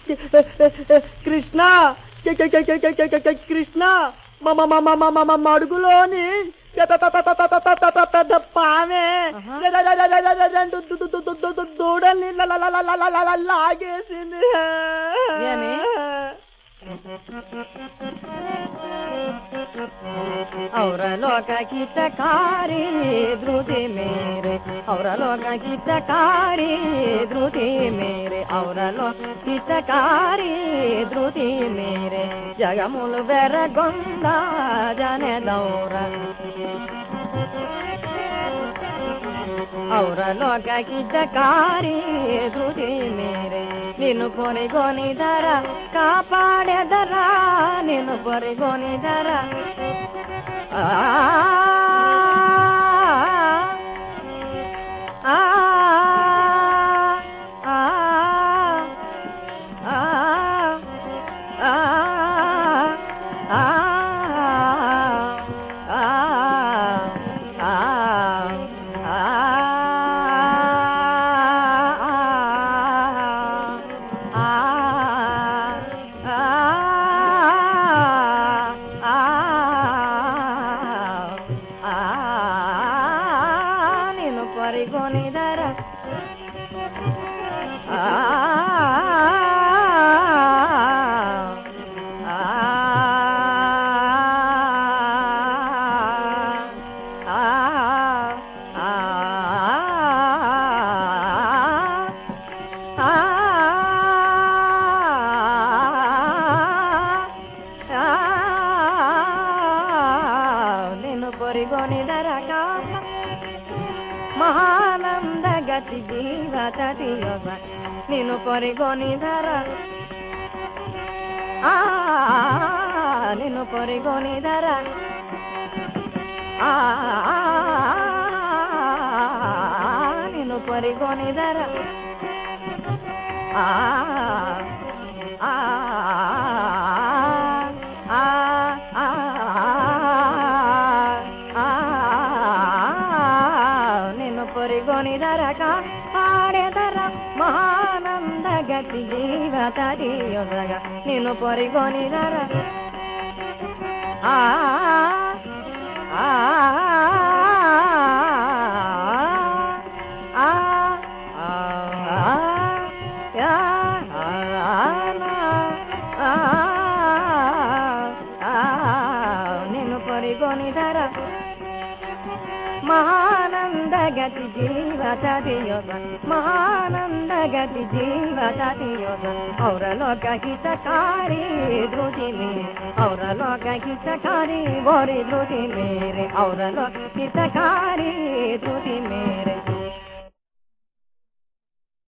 కృష్ణ కృష్ణ మమ మమ మమ మమ మడుగులోని పెద్ద పామే దూడల్ని లాగేసింది ఏమి? और लोक की चकारी ध्रुति मेरे और लोक की चकारी ध्रुति मेरे और लोक की चकारी ध्रुति मेरे जगमुल बेर गोंदा जाने दौरा और लोक की चकारी ध्रुति मेरे నిన్ను పొరిగొని ధర కాపాడెదరా నిన్ను పొరిగొని ధర ఆ ఆ ఆ ఆ ఆ ఆ నేను పరిగొని ధర నేను పొరిగొని ధర కాప మహానంద గతి జీవతతి యోగ నేను పొరిగొని ధర ఆ నిన్ను పొరిగొని ధర ఆ నిన్ను పొరిగొని ధర ఆ ఆ ఆ ఆ నిన్ను పొరిగొని ధరక పాడెదర మహానంద గతి జీవతది యొదగ నిన్ను పొరిగొని ధర ఆ ఆ ఆ నిన్ను పొరిగొని ధర మహానంద గతి జీవతది యోగ మహానంద గతి జీవతది యోగ ఔర లోక హితకారి ధృతి మేరే ఔర లోక హితకారి బోరి ధృతి మేరే ఔర లోక హితకారి